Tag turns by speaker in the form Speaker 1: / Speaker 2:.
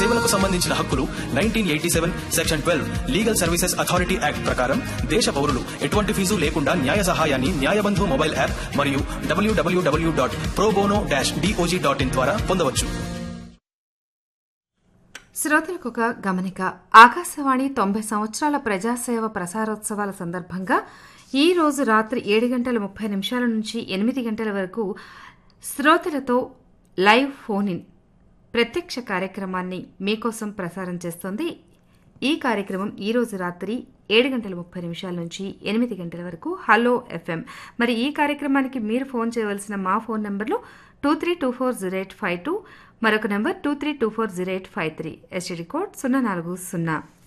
Speaker 1: సేవలకు సంబంధించిన హక్కులు nineteen eighty seven section twelve legal services authority act ప్రకారం దేశ పౌరులు ఎటువంటి ఫీజు లేకుండా న్యాయ సహాయాన్ని న్యాయబంధు మొబైల్ యాప్ మరియు W W W dot pro bono dash DOJ dot in ద్వారా పొందవచ్చు
Speaker 2: శ్రోతలకు ఒక గమనిక ఆకాశవాణి తొంభై సంవత్సరాల ప్రజాసేవ ప్రసారోత్సవాల సందర్భంగా ఈ రోజు రాత్రి ఏడు గంటల ముప్పై నిమిషాల నుంచి ఎనిమిది గంటల వరకు శ్రోతలతో లైవ్ ఫోన్ ఇన్ ప్రత్యక్ష కార్యక్రమాన్ని మీకోసం ప్రసారం చేస్తోంది ఈ కార్యక్రమం ఈ రోజు రాత్రి ఏడు గంటల ముప్పై నిమిషాల నుంచి ఎనిమిది గంటల వరకు హలో ఎఫ్ఎం మరి ఈ కార్యక్రమానికి మీరు ఫోన్ చేయవలసిన మా ఫోన్ నంబర్లు two three two four zero eight five two మరొక number two three two four zero eight five three STD code సున్నా నాలుగు సున్నా